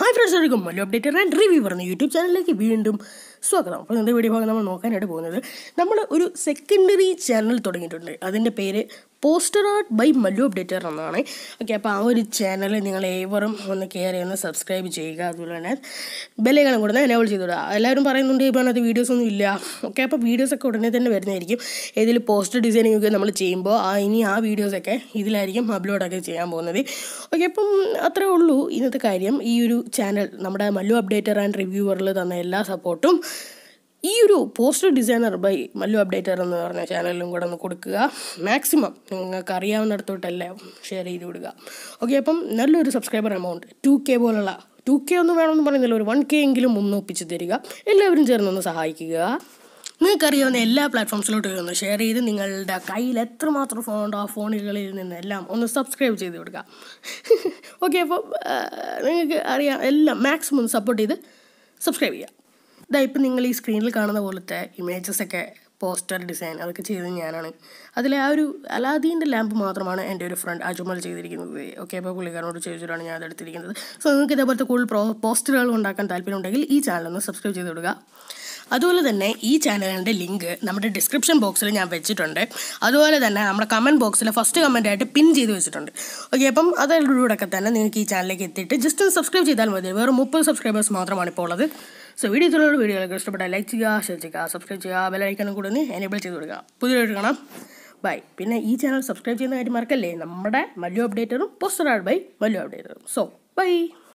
hi friends എടുക്കും Mallu updater and review പറഞ്ഞ YouTube ചാനലിലേക്ക് വീണ്ടും സ്വാഗതം അപ്പോൾ ഇന്നത്തെ വീഡിയോ ഭാഗം നമ്മൾ നോക്കാനായിട്ട് പോകുന്നത് നമ്മൾ ഒരു സെക്കൻഡറി ചാനൽ തുടങ്ങിയിട്ടുണ്ട് അതിൻ്റെ പേര് poster art by Mallu updater എന്നാണ് ഓക്കെ അപ്പോൾ ആ ഒരു ചാനൽ നിങ്ങൾ ഏവരും ഒന്ന് കയറി ഒന്ന് സബ്സ്ക്രൈബ് ചെയ്യുക അതുപോലെ തന്നെ ബെല്ലൈക്കണം കൂടെ എനേബിൾ ചെയ്തുവിടുക എല്ലാവരും പറയുന്നുണ്ട് ഇപ്പോൾ അതിനകത്ത് വീഡിയോസ് ഒന്നും ഇല്ല ഓക്കെ അപ്പോൾ വീഡിയോസൊക്കെ ഉടനെ തന്നെ വരുന്നതായിരിക്കും ഇതിൽ പോസ്റ്റർ ഡിസൈനിങ് ഒക്കെ നമ്മൾ ചെയ്യുമ്പോൾ ആ ഇനി ആ വീഡിയോസൊക്കെ ഇതിലായിരിക്കും അപ്ലോഡൊക്കെ ചെയ്യാൻ പോകുന്നത് ഓക്കെ അപ്പം അത്രേ ഉള്ളൂ ഇന്നത്തെ കാര്യം ഈ ഒരു ചാനൽ നമ്മുടെ മല്ലു അപ്ഡേറ്റർ ആൻഡ് റിവ്യൂവറിൽ തന്ന എല്ലാ സപ്പോർട്ടും ഈ ഒരു poster designer by Mallu updater എന്ന് പറഞ്ഞ ചാനലിലും കൂടെ ഒന്ന് കൊടുക്കുക മാക്സിമം നിങ്ങൾക്ക് അറിയാവുന്നിടത്തോട്ടെല്ലാം ഷെയർ ചെയ്ത് വിടുക ഓക്കെ അപ്പം നല്ലൊരു സബ്സ്ക്രൈബർ എമൗണ്ട് ടു കെ പോലുള്ള ടു കെ ഒന്നും വേണമെന്ന് പറയുന്നില്ല ഒരു വൺ കെ എങ്കിലും ഒന്ന് ഒപ്പിച്ച് തരിക എല്ലാവരും ചേർന്നൊന്ന് സഹായിക്കുക നിങ്ങൾക്കറിയാവുന്ന എല്ലാ പ്ലാറ്റ്ഫോംസിലോട്ടും ഒന്ന് ഷെയർ ചെയ്ത് നിങ്ങളുടെ കയ്യിൽ എത്രമാത്രം ഫോൺ ഉണ്ടോ ആ ഫോണുകളിൽ നിന്നെല്ലാം ഒന്ന് സബ്സ്ക്രൈബ് ചെയ്ത് വിടുക ഓക്കെ അപ്പോൾ നിങ്ങൾക്ക് അറിയാം എല്ലാം മാക്സിമം ഒന്ന് സപ്പോർട്ട് ചെയ്ത് സബ്സ്ക്രൈബ് ചെയ്യുക ഇതാ ഇപ്പം നിങ്ങൾ ഈ സ്ക്രീനിൽ കാണുന്ന പോലത്തെ ഇമേജസ് ഒക്കെ പോസ്റ്റർ ഡിസൈൻ അതൊക്കെ ചെയ്തത് ഞാനാണ് അതിലെ ആ ഒരു അലാദീൻ്റെ ലാമ്പ് മാത്രമാണ് എൻ്റെ ഒരു ഫ്രണ്ട് അജുമൽ ചെയ്തിരിക്കുന്നത് ഓക്കെ അപ്പോൾ പുള്ളിക്കാരനോട് ചോദിച്ചിട്ടാണ് ഞാൻ അത് എടുത്തിരിക്കുന്നത് സോ നിങ്ങൾക്ക് ഇതേപോലത്തെ കൂടുതൽ പ്രോ പോസ്റ്ററുകൾ ഉണ്ടാക്കാൻ താല്പര്യമുണ്ടെങ്കിൽ ഈ ചാനൽ ഒന്ന് സബ്സ്ക്രൈബ് ചെയ്ത് വിടുക അതുപോലെ തന്നെ ഈ ചാനലിൻ്റെ ലിങ്ക് നമ്മുടെ ഡിസ്ക്രിപ്ഷൻ ബോക്സിൽ ഞാൻ വെച്ചിട്ടുണ്ട് അതുപോലെ തന്നെ നമ്മുടെ കമൻറ്റ് ബോക്സിൽ ഫസ്റ്റ് കമൻ്റ് ആയിട്ട് പിൻ ചെയ്ത് വെച്ചിട്ടുണ്ട് ഓക്കെ അപ്പം അതിലൂടെയൊക്കെ തന്നെ നിങ്ങൾക്ക് ഈ ചാനലിലേക്ക് എത്തിയിട്ട് ജസ്റ്റ് ഒന്ന് സബ്സ്ക്രൈബ് ചെയ്താൽ മതി വേറെ മുപ്പത് സബ്സ്ക്രൈബേഴ്സ് മാത്രമാണ് ഇപ്പോൾ ഉള്ളത് സോ വീഡിയോ ഇതിലുള്ള വീഡിയോകളൊക്കെ ഇഷ്ടപ്പെട്ടാൽ ലൈക്ക് ചെയ്യുക ഷെയർ ചെയ്യുക സബ്സ്ക്രൈബ് ചെയ്യുക ബെലൈക്കനും കൂടെ ഒന്ന് എനേബിൾ ചെയ്ത് കൊടുക്കുക പുതിയൊരു കാണാം ബൈ പിന്നെ ഈ ചാനൽ സബ്സ്ക്രൈബ് ചെയ്യുന്ന കാര്യം മറക്കല്ലേ നമ്മുടെ മല്ലു അപ്ഡേറ്ററും പോസ്റ്റർ ആഡ് ബൈ മല്ലു അപ്ഡേറ്ററും സോ ബൈ